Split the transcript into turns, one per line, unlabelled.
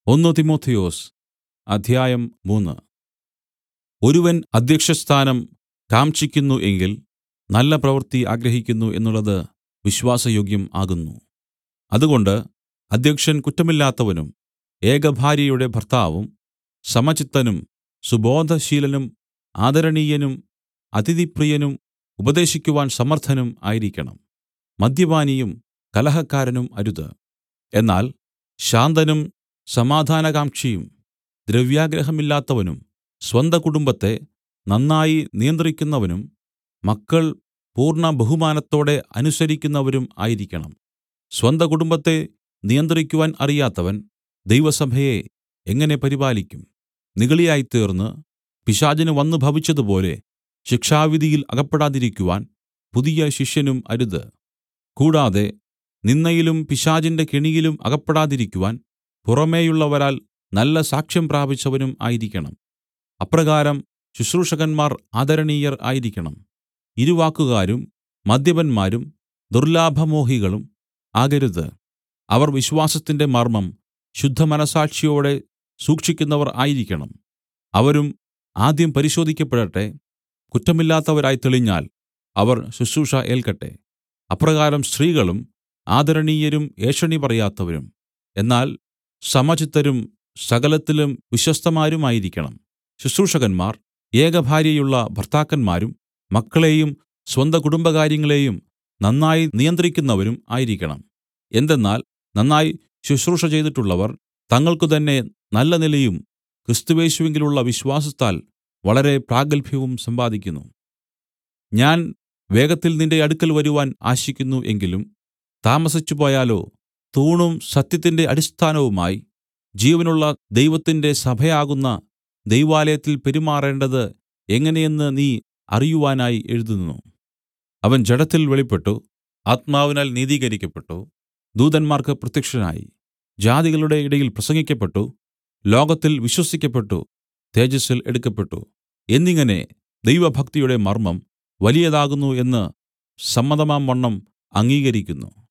ഒന്ന് തിമൊഥെയൊസ് അധ്യായം മൂന്ന് ഒരുവൻ അദ്ധ്യക്ഷസ്ഥാനം കാംക്ഷിക്കുന്നു എങ്കിൽ നല്ല പ്രവൃത്തി ആഗ്രഹിക്കുന്നു എന്നുള്ളത് വിശ്വാസയോഗ്യം ആകുന്നു അതുകൊണ്ട് അദ്ധ്യക്ഷൻ കുറ്റമില്ലാത്തവനും ഏകഭാര്യയുടെ ഭർത്താവും സമചിത്തനും സുബോധശീലനും ആദരണീയനും അതിഥിപ്രിയനും ഉപദേശിക്കുവാൻ സമർത്ഥനും ആയിരിക്കണം മദ്യപാനിയും കലഹക്കാരനും അരുത് എന്നാൽ ശാന്തനും സമാധാനകാംക്ഷിയും ദ്രവ്യാഗ്രഹമില്ലാത്തവനും സ്വന്തകുടുംബത്തെ നന്നായി നിയന്ത്രിക്കുന്നവനും മക്കൾ പൂർണ്ണ ബഹുമാനത്തോടെ അനുസരിക്കുന്നവരും ആയിരിക്കണം സ്വന്തകുടുംബത്തെ നിയന്ത്രിക്കുവാൻ അറിയാത്തവൻ ദൈവസഭയെ എങ്ങനെ പരിപാലിക്കും നിഗളിയായിത്തീർന്ന് പിശാചിന് വന്നു ഭവിച്ചതുപോലെ ശിക്ഷാവിധിയിൽ അകപ്പെടാതിരിക്കുവാൻ പുതിയ ശിഷ്യനും അരുത് കൂടാതെ നിന്ദയിലും പിശാചിന്റെ കെണിയിലും അകപ്പെടാതിരിക്കുവാൻ പുറമേയുള്ളവരാൽ നല്ല സാക്ഷ്യം പ്രാപിച്ചവനും ആയിരിക്കണം അപ്രകാരം ശുശ്രൂഷകന്മാർ ആദരണീയർ ആയിരിക്കണം ഇരുവാക്കുകാരും മദ്യപന്മാരും ദുർല്ലാഭമോഹികളും ആകരുത് അവർ വിശ്വാസത്തിന്റെ മർമ്മം ശുദ്ധമനസ്സാക്ഷിയോടെ സൂക്ഷിക്കുന്നവർ ആയിരിക്കണം അവരും ആദ്യം പരിശോധിക്കപ്പെടട്ടെ കുറ്റമില്ലാത്തവരായി തെളിഞ്ഞാൽ അവർ ശുശ്രൂഷ ഏൽക്കട്ടെ അപ്രകാരം സ്ത്രീകളും ആദരണീയരും ഏഷണി പറയാത്തവരും എന്നാൽ സമചിത്തരും സകലത്തിലും വിശ്വസ്തമാരുമായിരിക്കണം ശുശ്രൂഷകന്മാർ ഏകഭാര്യയുള്ള ഭർത്താക്കന്മാരും മക്കളെയും സ്വന്ത കുടുംബകാര്യങ്ങളെയും നന്നായി നിയന്ത്രിക്കുന്നവരും ആയിരിക്കണം എന്തെന്നാൽ നന്നായി ശുശ്രൂഷ ചെയ്തിട്ടുള്ളവർ തങ്ങൾക്കു തന്നെ നല്ല നിലയും ക്രിസ്തുയേശുവിങ്കലുള്ള വിശ്വാസത്താൽ വളരെ പ്രാഗത്ഭ്യവും സമ്പാദിക്കുന്നു ഞാൻ വേഗത്തിൽ നിന്റെ അടുക്കൽ വരുവാൻ ആശിക്കുന്നു എങ്കിലും താമസിച്ചുപോയാലോ തൂണും സത്യത്തിന്റെ അടിസ്ഥാനവുമായി ജീവനുള്ള ദൈവത്തിന്റെ സഭയാകുന്ന ദൈവാലയത്തിൽ പെരുമാറേണ്ടത് എങ്ങനെയെന്ന് നീ അറിയുവാനായി എഴുതുന്നു അവൻ ജഡത്തിൽ വെളിപ്പെട്ടു ആത്മാവിനാൽ നീതീകരിക്കപ്പെട്ടു ദൂതന്മാർക്ക് പ്രത്യക്ഷനായി ജാതികളുടെ ഇടയിൽ പ്രസംഗിക്കപ്പെട്ടു ലോകത്തിൽ വിശ്വസിക്കപ്പെട്ടു തേജസ്സിൽ എടുക്കപ്പെട്ടു എന്നിങ്ങനെ ദൈവഭക്തിയുടെ മർമ്മം വലിയതാകുന്നു എന്ന് സമ്മതമാംവണ്ണം അംഗീകരിക്കുന്നു